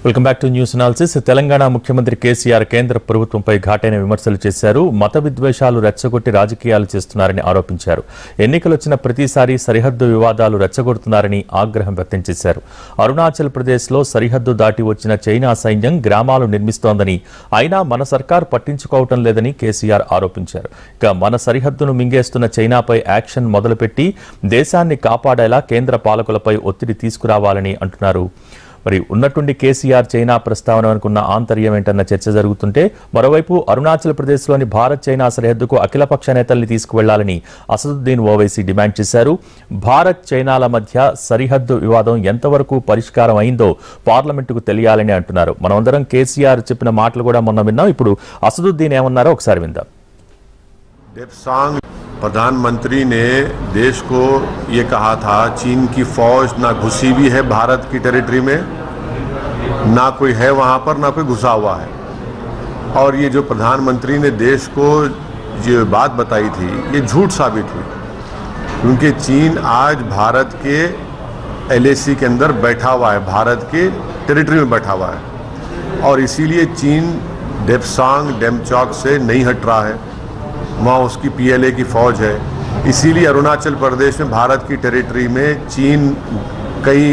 Welcome back to news analysis Telangana ముఖ్యమంత్రి కేసీఆర్ కేంద్ర ప్రభుత్వంపై ఘాటైన విమర్శలు చేశారు మత విద్వేషాలు రెచ్చగొట్టి రాజకీయాలు చేస్తున్నారని ఆరోపించారు ఎన్నికలు వచ్చిన ప్రతిసారి సరిహద్దు వివాదాలు రెచ్చగొడుతున్నారని ఆగ్రహం వ్యక్తం చేశారు అరుణాచల్ ప్రదేశ్లో సరిహద్దు దాటి వచ్చిన చైనా సైన్యం గ్రామాలు నిర్మిస్తోందని అయినా మన సర్కార్ పట్టించుకోవటం లేదని కేసీఆర్ ఆరోపించారు ఇక మన సరిహద్దును మింగేస్తున్న చైనాపై యాక్షన్ మొదలుపెట్టి దేశాన్ని కాపాడేలా కేంద్ర పాలకులపై ఒత్తిడి తీసుకురావాలని అంటున్నారు మరి ఉన్నట్టుండి కేసీఆర్ చైనా ప్రస్తావన అనుకున్న ఆంతర్యం ఏంటన్న చర్చ జరుగుతుంటే మరోవైపు అరుణాచల్ ప్రదేశ్లోని భారత్ చైనా సరిహద్దుకు అఖిలపక్ష నేతల్ని తీసుకువెళ్లాలని అసదుద్దీన్ ఓవైసీ డిమాండ్ చేశారు భారత్ చైనాల మధ్య సరిహద్దు వివాదం ఎంతవరకు పరిష్కారం అయిందో పార్లమెంటుకు తెలియాలని అంటున్నారు మనమందరం కేసీఆర్ చెప్పిన మాటలు కూడా మొన్న విన్నాం ఇప్పుడు అసదుద్దీన్ ఏమన్నారో ఒకసారి విందాం डेप्सांग प्रधानमंत्री ने देश को ये कहा था चीन की फौज ना घुसी भी है भारत की टेरिटरी में ना कोई है वहाँ पर ना कोई घुसा हुआ है और ये जो प्रधानमंत्री ने देश को ये बात बताई थी ये झूठ साबित हुई क्योंकि चीन आज भारत के एलएसी के अंदर बैठा हुआ है भारत के टेरिटरी में बैठा हुआ है और इसीलिए चीन डेप्सांग डेमचौक से नहीं हट रहा है वहाँ उसकी पीएलए की फौज है इसीलिए अरुणाचल प्रदेश में भारत की टेरिटरी में चीन कई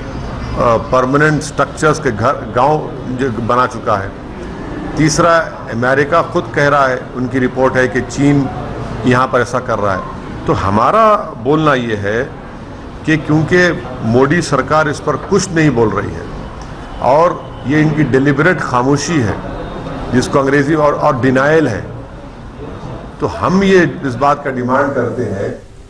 परमानेंट स्ट्रक्चर्स के घर गांव जो बना चुका है तीसरा अमेरिका खुद कह रहा है उनकी रिपोर्ट है कि चीन यहाँ पर ऐसा कर रहा है तो हमारा बोलना ये है कि क्योंकि मोदी सरकार इस पर कुछ नहीं बोल रही है और ये इनकी डिलिबरेट खामोशी है जिसको अंग्रेजी और, और डिनाइल है तो हम ये इस बात का डिमांड करते हैं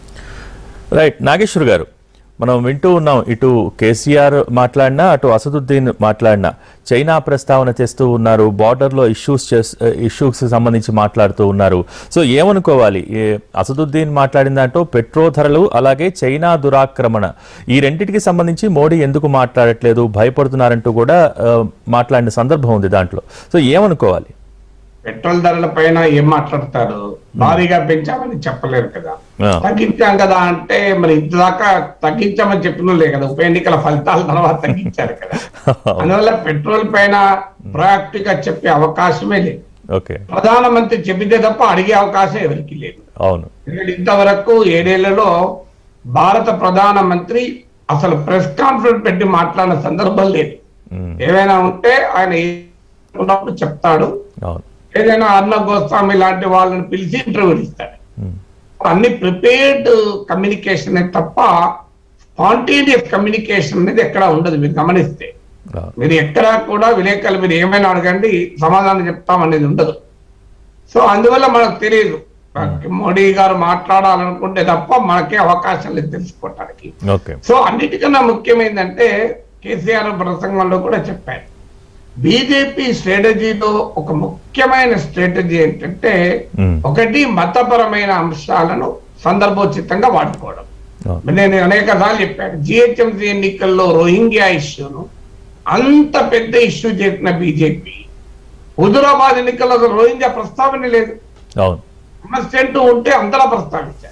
రైట్ నాగేశ్వర్ గారు మనం వింటూ ఉన్నాం ఇటు కేసీఆర్ మాట్లాడినా అటు అసదుద్దీన్ మాట్లాడినా చైనా ప్రస్తావన తెస్తూ ఉన్నారు బార్డర్లో ఇష్యూస్ ఇష్యూస్ సంబంధించి మాట్లాడుతూ ఉన్నారు సో ఏమనుకోవాలి ఏ అసదుద్దీన్ మాట్లాడిన దాంట్లో పెట్రో ధరలు అలాగే చైనా దురాక్రమణ ఈ రెండింటికి సంబంధించి మోడీ ఎందుకు మాట్లాడట్లేదు భయపడుతున్నారంటూ కూడా ఆ, మాట్లాడిన సందర్భం ఉంది దాంట్లో సో ఏమనుకోవాలి పెట్రోల్ ధరల పైన ఏం మాట్లాడతారు భారీగా పెంచామని చెప్పలేరు కదా ఆ. తగ్గించాం కదా అంటే మరి ఇంతదాకా తగ్గించామని చెప్పినలే కదా ఉప ఎన్నికల ఫలితాల తర్వాత తగ్గించారు కదా అందువల్ల పెట్రోల్ పైన ప్రయాక్టివ్ గా చెప్పే అవకాశమే లేదు ఓకే ప్రధానమంత్రి చెప్పితే తప్ప అడిగే అవకాశం ఎవరికి లేదు అవును ఎందుకంటే ఇంతవరకు ఏడేళ్లలో భారత ప్రధానమంత్రి అసలు ప్రెస్ కాన్ఫరెన్స్ పెట్టి మాట్లాడిన సందర్భం లేదు ఉమ్, ఏవైనా ఉంటే ఆయన ఏ- ఉన్నప్పుడు చెప్తాడు అవును ఏదైనా అన్న గోస్వామి లాంటి వాళ్ళని పిలిచి ఇంటర్వ్యూలు ఇస్తాడు ఉమ్, అన్ని ప్రిపేర్డ్ కమ్యూనికేషన్ తప్ప స్పాంటేనియస్ కమ్యూనికేషన్ అనేది ఎక్కడ ఉండదు మీరు గమనిస్తే అవును మీరు ఎక్కడా కూడా విలేకరులు మీరు ఏమైనా అడగండి సమాధానం చెప్తాం అనేది ఉండదు సో అందువల్ల మనకు తెలియదు మోడీ గారు మాట్లాడాలనుకుంటే తప్ప మనకే అవకాశం లేదు తెలుసుకోవటానికి ఓకే సో అన్నిటికన్నా ముఖ్యమైందంటే కేసీఆర్ ప్రసంగంలో కూడా చెప్పారు బీజేపీ స్ట్రాటజీలో ఒక ముఖ్యమైన స్ట్రాటజీ ఏంటంటే ఉమ్, ఒకటి మతపరమైన అంశాలను సందర్భోచితంగా వాడుకోవడం అవును నేను అనేక సార్లు చెప్పాను జిహెచ్ఎంసీ ఎన్నికల్లో రోహింగ్యా ఇష్యూను అంత పెద్ద ఇష్యూ చేసిన బీజేపీ హుజురాబాద్ ఎన్నికల్లో అసలు రోహింగ్యా ప్రస్తావన లేదు అవును సమస్య అంటూ ఉంటే అంతలా ప్రస్తావించారు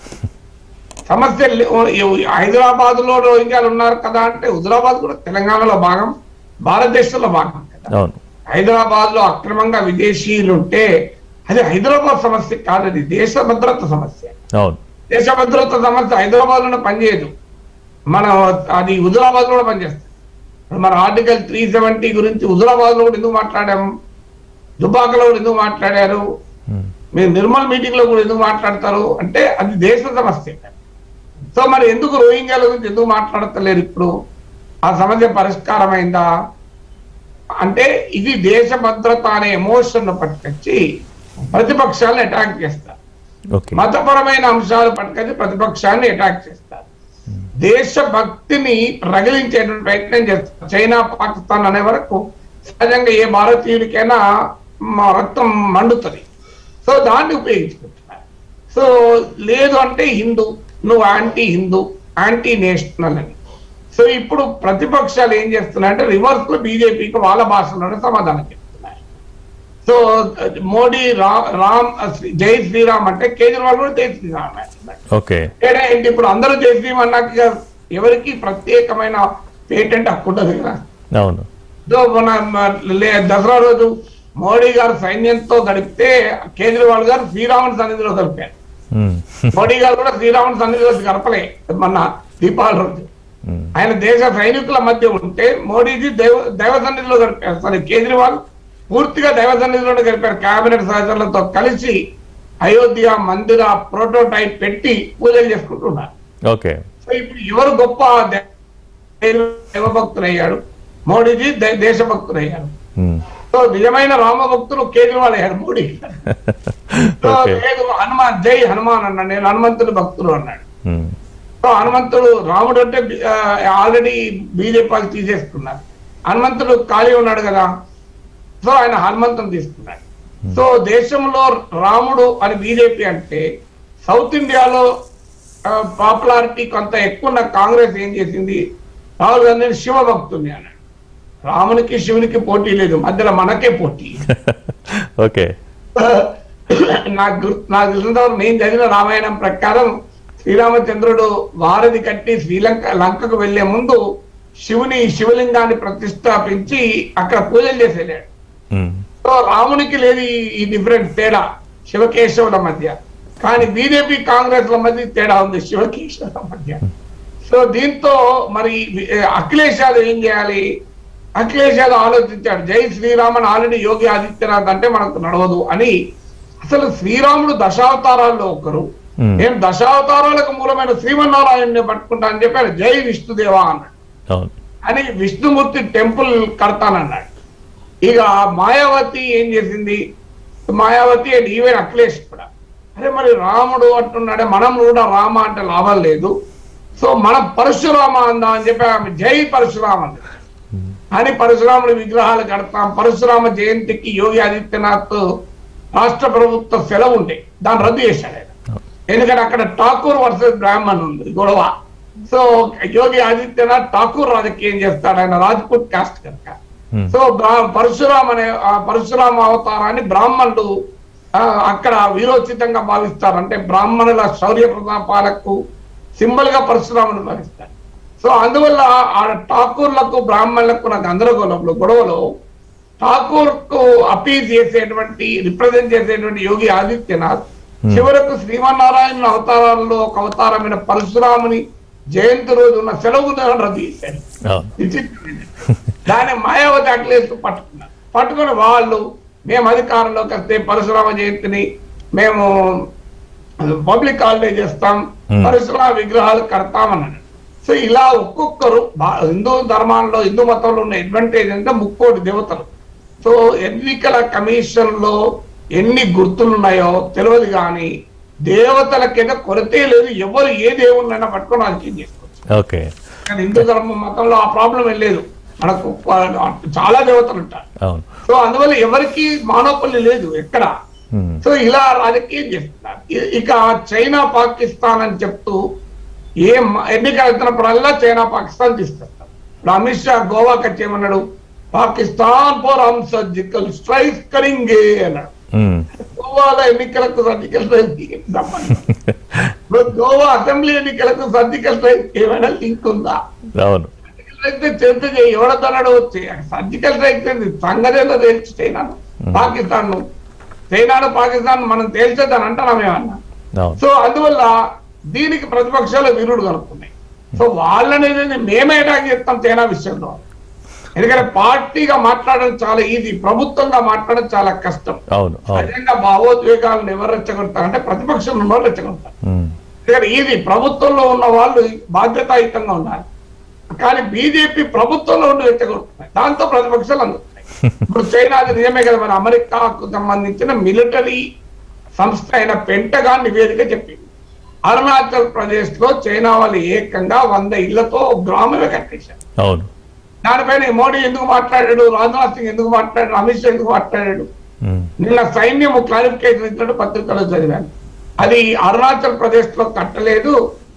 సమస్య హైదరాబాద్ లో రోహింగ్యాలు ఉన్నారు కదా అంటే హుజురాబాద్ కూడా తెలంగాణలో భాగం భారతదేశంలో భాగం కదా అవును హైదరాబాద్ లో అక్రమంగా విదేశీయులు ఉంటే అది హైదరాబాద్ సమస్య కాదు అది దేశ భద్రత సమస్య అవును దేశ భద్రత సమస్య హైదరాబాద్ లోనే పనిచేయదు మన అది హుజురాబాద్ లో కూడా పనిచేస్తుంది ఇప్పుడు మన ఆర్టికల్ త్రీ సెవెంటీ గురించి హుజురాబాద్ లో కూడా ఎందుకు మాట్లాడాము దుబాకలో కూడా ఎందుకు మాట్లాడారు ఉమ్, మీరు నిర్మల్ మీటింగ్ లో కూడా ఎందుకు మాట్లాడతారు అంటే అది దేశ సమస్య సో మరి ఎందుకు రోహింగ్యాల గురించి ఎందుకు మాట్లాడతలేరు ఇప్పుడు ఆ సమస్య పరిష్కారం అయిందా అంటే ఇది దేశ భద్రత అనే ఎమోషన్ పట్టుకొచ్చి ప్రతిపక్షాలను అటాక్ చేస్తారు ఓకే మతపరమైన అంశాలు పట్టుకొచ్చి ప్రతిపక్షాన్ని అటాక్ చేస్తారు దేశ భక్తిని రగిలించేటువంటి ప్రయత్నం చేస్తారు చైనా పాకిస్తాన్ అనే వరకు సహజంగా ఏ భారతీయుడికైనా మా రక్తం మండుతుంది సో దాన్ని ఉపయోగించుకుంటున్నారు సో లేదు అంటే హిందూ నువ్వు యాంటీ హిందూ యాంటీ నేషనల్ అని సో ఇప్పుడు ప్రతిపక్షాలు ఏం చేస్తున్నాయంటే రివర్స్ లో బీజేపీకి వాళ్ళ భాషలోనే సమాధానం చెప్తున్నాయి సో మోడీ రా రామ్ జై శ్రీరామ్ అంటే కేజ్రీవాల్ కూడా జై శ్రీరామ్ అంటున్నాడు ఓకే తేడా ఏంటి ఇప్పుడు అందరూ జై శ్రీరామ్ అన్నాక ఎవరికి ప్రత్యేకమైన పేటెంట్ హక్కు ఉండదు కదా అవును దో మన మ- లే- దసరా రోజు మోడీ గారు సైన్యంతో గడిపితే కేజ్రీవాల్ గారు శ్రీరాముని సన్నిధిలో గడిపారు ఉమ్, మోడీ గారు కూడా శ్రీరాముని సన్నిధిలో గడపలే మన దీపావళి రోజు ఉమ్, ఆయన దేశ సైనికుల మధ్య ఉంటే మోడీజీ దైవ దైవ సన్నిధిలో గడిపారు సరే కేజ్రీవాల్ పూర్తిగా దైవ సన్నిధిలోనే గడిపారు కేబినెట్ సహచరులతో కలిసి అయోధ్య మందిర ప్రోటోటైప్ పెట్టి పూజలు చేసుకుంటున్నారు ఓకే సో ఇప్పుడు ఎవరు గొప్ప దే- దైవ భక్తులయ్యాడు మోడీజీ దే- దేశభక్తులయ్యాడు ఉమ్, సో నిజమైన రామ భక్తులు కేజ్రీవాల్ అయ్యాడు మోడీ సో ఓకే లేదు హనుమాన్ జై హనుమాన్ అన్నాడు నేను హనుమంతుడి భక్తులు అన్నాడు ఉమ్, సో హనుమంతుడు రాముడు అంటే ఆల్రెడీ బీజేపీ వాళ్ళు తీసేసుకున్నారు హనుమంతుడు ఖాళీ ఉన్నాడు కదా సో ఆయన హనుమంతుని తీసుకున్నాడు సో దేశంలో రాముడు అని బీజేపీ అంటే సౌత్ ఇండియాలో పాపులారిటీ కొంత ఎక్కువ ఉన్న కాంగ్రెస్ ఏం చేసింది రాహుల్ గాంధీని శివ భక్తుని అన్నాడు రామునికి శివునికి పోటీ లేదు మధ్యలో మనకే పోటీ ఓకే నాకు గుర్తు నాకు తెలిసినంతవరకు నేను చదివిన రామాయణం ప్రకారం శ్రీరామచంద్రుడు వారధి కట్టి శ్రీలంక లంకకు వెళ్లే ముందు శివుని శివలింగాన్ని ప్రతిష్టాపించి అక్కడ పూజలు చేసి వెళ్ళాడు ఉమ్, సో రామునికి లేదు ఈ- ఈ డిఫరెంట్ తేడా శివకేశవుల మధ్య కానీ బీజేపీ కాంగ్రెస్ ల మధ్య తేడా ఉంది శివకేశవుల మధ్య సో దీంతో మరి ఏ, అఖిలేష్ యాదవ్ ఏం చేయాలి అఖిలేష్ యాదవ్ ఆలోచించాడు జై శ్రీరామన్ ఆల్రెడీ యోగి ఆదిత్యనాథ్ అంటే మనకు నడవదు అని అసలు శ్రీరాముడు దశావతారాల్లో ఒకరు Hmm. నేను దశావతారాలకు మూలమైన శ్రీమన్నారాయణ్ణి పట్టుకుంటా అని చెప్పాడు జై విష్ణుదేవా అన్నాడు అవును అని విష్ణుమూర్తి టెంపుల్ కడతానన్నాడు ఇక మాయావతి ఏం చేసింది మాయావతి అండ్ ఈవెన్ అఖిలేష్ కూడా అరే మరి రాముడు అంటున్నాడే మనం కూడా రామ అంటే లాభం లేదు సో మనం పరశురామ అందాం అని చెప్పి ఆమె జై పరశురామ అంది అని పరశురాముడి విగ్రహాలు కడతాం పరశురామ జయంతికి యోగి ఆదిత్యనాథ్ రాష్ట్ర ప్రభుత్వ సెలవు ఉండే దాన్ని రద్దు చేశాడు ఆయన ఎందుకంటే అక్కడ ఠాకూర్ వర్సెస్ బ్రాహ్మణ్ ఉంది గొడవ సో యోగి ఆదిత్యనాథ్ ఠాకూర్ రాజకీయం చేస్తాడు ఆయన రాజ్పూట్ కాస్ట్ కనుక Hmm. సో బ్రా- పరశురామ్ అనే ఆ పరశురామ అవతారాన్ని బ్రాహ్మణులు ఆ, అక్కడ వీరోచితంగా భావిస్తారు అంటే బ్రాహ్మణుల శౌర్య ప్రతాపాలకు సింబల్ గా పరశురాముని భావిస్తారు సో అందువల్ల ఆ ఠాకూర్లకు బ్రాహ్మణులకు నాకు గందరగోళంలో గొడవలో ఠాకూర్ కు అపీల్ చేసేటువంటి రిప్రజెంట్ చేసేటువంటి యోగి ఆదిత్యనాథ్ చివరకు శ్రీమన్నారాయణ అవతారాల్లో ఒక అవతారమైన పరశురాముని జయంతి రోజు ఉన్న సెలవును రద్దు చేశారు అవును విచిత్రమైనది. దాన్ని మాయావతి అట్లేసి పట్టుకున్నారు పట్టుకుని వాళ్ళు మేము అధికారంలోకి వస్తే పరశురామ జయంతిని మేము పబ్లిక్ హాలిడే చేస్తాం Hmm. పరశురామ విగ్రహాలు కడతామన్నాడు సో ఇలా ఒక్కొక్కరు బా- హిందూ ధర్మాల్లో హిందూ మతంలో ఉన్న అడ్వాంటేజ్ అంటే ముక్కోటి దేవతలు సో ఎన్నికల కమిషన్ లో ఎన్ని గుర్తులు ఉన్నాయో తెలియదు కానీ దేవతలకైనా కొరతే లేదు ఎవరు ఏ దేవుడినైనా పట్టుకొని రాజకీయం చేసుకోవచ్చు ఓకే కానీ హిందూ ధర్మ మతంలో ఆ ప్రాబ్లం ఏం లేదు మనకు ప- చాలా దేవతలు ఉంటారు అవును సో అందువల్ల ఎవరికి మానోపల్లి లేదు ఎక్కడ ఉమ్, సో ఇలా రాజకీయం చేస్తున్నారు ఇ- ఇక చైనా పాకిస్తాన్ అని చెప్తూ ఏ మ- ఎన్నికలు వెళ్తున్నప్పుడల్లా చైనా పాకిస్తాన్ తీసుకొస్తారు ఇప్పుడు అమిత్ షా గోవాకి వచ్చి ఏమన్నాడు పాకిస్తాన్ పోర్ హమ్ సర్జికల్ స్ట్రైక్ కరింగే అన్నాడు ఉమ్, గోవాలో ఎన్నికలకు సర్జికల్ స్ట్రైక్ సంబంధం ఇప్పుడు గోవా అసెంబ్లీ ఎన్నికలకు సర్జికల్ స్ట్రైక్ ఏమైనా లింక్ ఉందా అవును అయితే చెంత ఎవడతన్నాడు సర్జికల్ స్ట్రైక్ సంగతి ఏందో తేల్చి చైనాను పాకిస్తాన్ ను చైనాను పాకిస్తాన్ మనం తేల్చేద్దాని అంటున్నాం ఏమన్నా అవును సో అందువల్ల దీనికి ప్రతిపక్షాలు వీరుడు కలుపుతున్నాయి సో వాళ్ళనేది మేమే అటాక్ చేస్తాం చైనా విషయంలో ఎందుకంటే పార్టీగా మాట్లాడడం చాలా ఈజీ ప్రభుత్వంగా మాట్లాడడం చాలా కష్టం అవును అవును సహజంగా భావోద్వేగాలను ఎవరు రెచ్చగొడతారు అంటే ప్రతిపక్షంలో ఉన్న వాళ్ళు రెచ్చగొడతారు ఉమ్, ఎందుకంటే ఇది ప్రభుత్వంలో ఉన్న వాళ్ళు బాధ్యతాయుతంగా ఉన్నారు కానీ బీజేపీ ప్రభుత్వంలో ఉండి రెచ్చగొడుతున్నాయి దాంతో ప్రతిపక్షాలు అందుతున్నాయి ఇప్పుడు చైనా అది నిజమే కదా మన అమెరికాకు సంబంధించిన మిలిటరీ సంస్థ అయిన పెంటగాన్ నివేదిక చెప్పింది అరుణాచల్ ప్రదేశ్ లో చైనా వాళ్ళు ఏకంగా వంద ఇళ్లతో గ్రామమే కట్టేశారు అవును దానిపైన మోడీ ఎందుకు మాట్లాడాడు రాజ్నాథ్ సింగ్ ఎందుకు మాట్లాడాడు అమిత్ షా ఎందుకు మాట్లాడాడు ఉమ్, నిన్న సైన్యం క్లారిఫికేషన్ ఇచ్చినట్టు పత్రికలో చదివాను అది అరుణాచల్ ప్రదేశ్ లో కట్టలేదు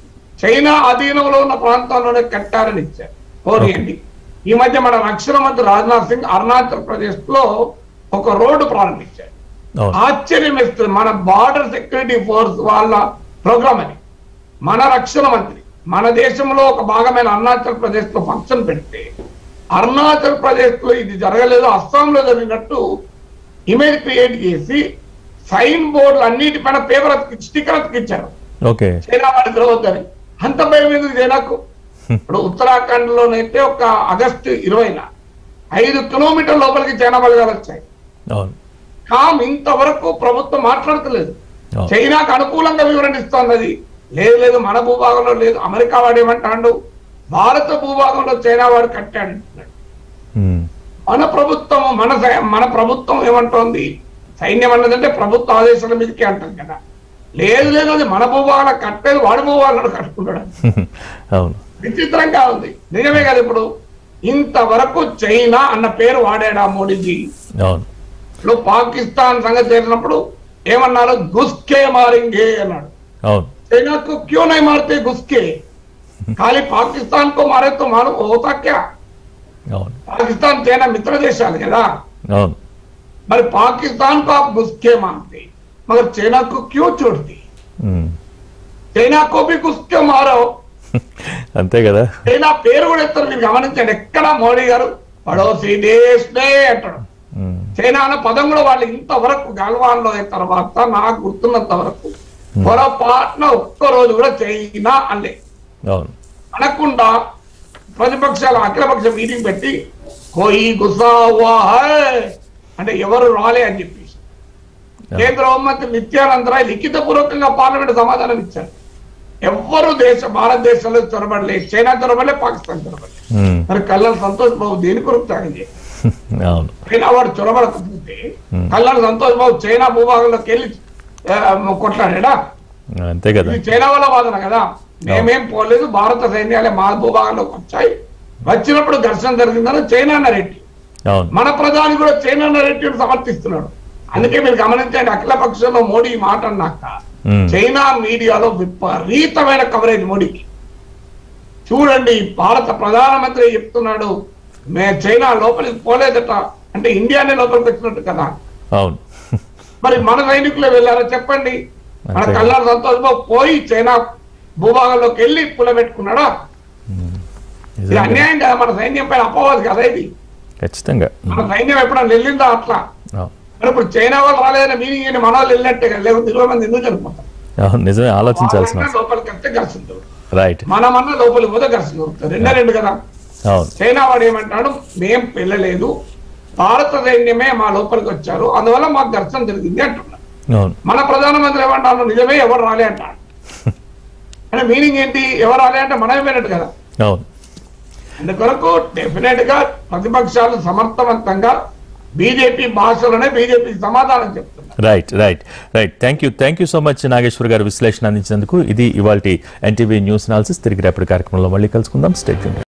చైనా అధీనంలో ఉన్న ప్రాంతాల్లోనే కట్టారని ఇచ్చారు కోరియండి ఈ మధ్య మన రక్షణ మంత్రి రాజ్నాథ్ సింగ్ అరుణాచల్ ప్రదేశ్ లో ఒక రోడ్డు ప్రారంభించారు అవును ఆశ్చర్యం వేస్తుంది మన బార్డర్ సెక్యూరిటీ ఫోర్స్ వాళ్ళ ప్రోగ్రామ్ అది మన రక్షణ మంత్రి మన దేశంలో ఒక భాగమైన అరుణాచల్ ప్రదేశ్ లో ఫంక్షన్ పెడితే అరుణాచల్ ప్రదేశ్ లో ఇది జరగలేదు అస్సాంలో జరిగినట్టు ఇమేజ్ క్రియేట్ చేసి సైన్ బోర్డులు అన్నిటిపైన పేపర్ అతికి స్టిక్కర్ అతికిచ్చారు ఓకే చైనా వాడి తిరగొద్దని అంత భయం ఎందుకు చైనాకు ఇప్పుడు ఉత్తరాఖండ్ లోనైతే ఒక ఆగస్టు ఇరవైన ఐదు కిలోమీటర్ లోపలికి చైనా బలగాలు వచ్చాయి అవును కామ్ ఇంతవరకు ప్రభుత్వం మాట్లాడతలేదు అవును. చైనాకు అనుకూలంగా వివరణ ఇస్తున్నది లేదు లేదు మన భూభాగంలో లేదు అమెరికా వాడు ఏమంటాడు భారత భూభాగంలో చైనా వాడు కట్టాడు అంటున్నాడు. ఉమ్, మన ప్రభుత్వం మన సై- మన ప్రభుత్వం ఏమంటోంది సైన్యం అన్నదంటే ప్రభుత్వ ఆదేశాల మీదకి అంటాం కదా లేదు లేదు అది మన భూభాగాల కట్టేది వాడి భూభాగాలను కట్టుకుంటాడు అవును విచిత్రంగా ఉంది నిజమే కదా ఇప్పుడు ఇంతవరకు చైనా అన్న పేరు వాడాడా మోడీజీ అవును ఇప్పుడు పాకిస్తాన్ సంగతి చేరినప్పుడు ఏమన్నారు గుస్కే మారింగే అన్నాడు అవును चैना को क्यों नहीं मारते घुस के खाली पाकिस्तान को मारे तो मालूम होता क्या అవును पाकिस्तान चैना मित्र దేశాలు కదా అవును మరి पाकिस्तान को आप घुस के मारते मगर चैना को क्यों छोड़ती ఉమ్, చైనా को भी घुस के मारो అంతే కదా చైనా పేరు కూడా ఎత్తారు మీరు గమనించండి ఎక్కడ మోడీ గారు పడోసి దేశ్ నే అంటాడు ఉమ్, చైనా అన్న పదం కూడా వాళ్ళు ఇంతవరకు గల్వాన్లో అయిన తర్వాత నాకు గుర్తున్నంత వరకు పొరపాటున ఒక్క రోజు కూడా చైనా అనలే అవును అనకుండా ప్రతిపక్షాల అఖిలపక్ష మీటింగ్ పెట్టి కోయి గుస్సా హువా హై అంటే ఎవరు రాలే అని చెప్పేసి కేంద్ర హోంమంత్రి నిత్యానంద రాయ్ లిఖిత పూర్వకంగా పార్లమెంట్ సమాధానం ఇచ్చారు ఎవ్వరు దేశ భారతదేశంలో చొరబడలే చైనా చొరబడలే పాకిస్తాన్ చొరబడలే ఉమ్, మరి కళ్ళ సంతోష్ బాబు దేని కొరకు త్యాగం చేశారు అవును చైనా వాడు చొరబడకపోతే కళ్ళ సంతోష్ బాబు చైనా భూభాగంలోకి వెళ్ళి ఆ, కొట్లాడా అంతే కదా ఇది చైనా వల్ల వాదన కదా మేమేం పోలేదు భారత సైన్యాలే మా భూభాగంలోకి వచ్చాయి వచ్చినప్పుడు ఘర్షణ జరిగిందని చైనా నరెడ్డి అవును మన ప్రధాని కూడా చైనా నరెడ్డిని సమర్థిస్తున్నాడు అందుకే మీరు గమనించండి అఖిల పక్షంలో మోడీ ఈ మాట అన్నాక ఉమ్, చైనా మీడియాలో విపరీతమైన కవరేజ్ మోడీకి చూడండి భారత ప్రధానమంత్రి చెప్తున్నాడు మే చైనా లోపలికి పోలేదట అంటే ఇండియానే లోపలికి వచ్చినట్టు కదా అవును మరి మన సైనికులే వెళ్ళారా చెప్పండి మన అంతే. కల్లారు సంతోష్ బాబు పోయి చైనా భూభాగంలోకి వెళ్ళి పుల్లబెట్టుకున్నాడా ఇది నిజంగా. అన్యాయం కదా మన సైన్యం పైన అపవాదు కదా ఇది ఖచ్చితంగా ఉమ్, మన సైన్యం ఎప్పుడైనా వెళ్ళిందా అట్లా అవును మరి ఇప్పుడు చైనా వాళ్ళు రాలేదని మీనింగ్ ఏంటి మన వాళ్ళు వెళ్ళినట్టే కదా లేకపోతే ఇరవై మంది ఎందుకు చనిపోతారు అవును నిజమే ఆలోచించాల్సిన వాళ్ళన్నా లోపలికి వస్తే ఘర్షణ దొరుకుతుంది. రైట్ మనమన్నా లోపలికి పోతే ఘర్షణ దొరుకుతుంది రెండే రెండు కదా అవును చైనా వాడు ఏమంటాడు మేం వెళ్ళలేదు భారత సైన్యమే మా లోపలికి వచ్చారు అందువల్ల మాకు ఘర్షణ జరిగింది అంటున్నారు అవును మన ప్రధానమంత్రి ఏమంటాను నిజమే ఎవరు రాలే అంటాడు అంటే మీనింగ్ ఏంటి ఎవరు రాలే అంటే మనమే వినట్టు కదా అవును అందుకొరకు డెఫినెట్ గా ప్రతిపక్షాలు సమర్థవంతంగా బీజేపీ భాషలోనే బీజేపీ సమాధానం చెప్తున్నారు right right right thank you thank you so much Nageshwar గారు విశ్లేషణ అందించినందుకు ఇది ఇవాళ ఎన్టీవీ న్యూస్ అనాలిసిస్ తిరిగి రేపటి కార్యక్రమంలో మళ్ళీ కలుసుకుందాం స్టేట్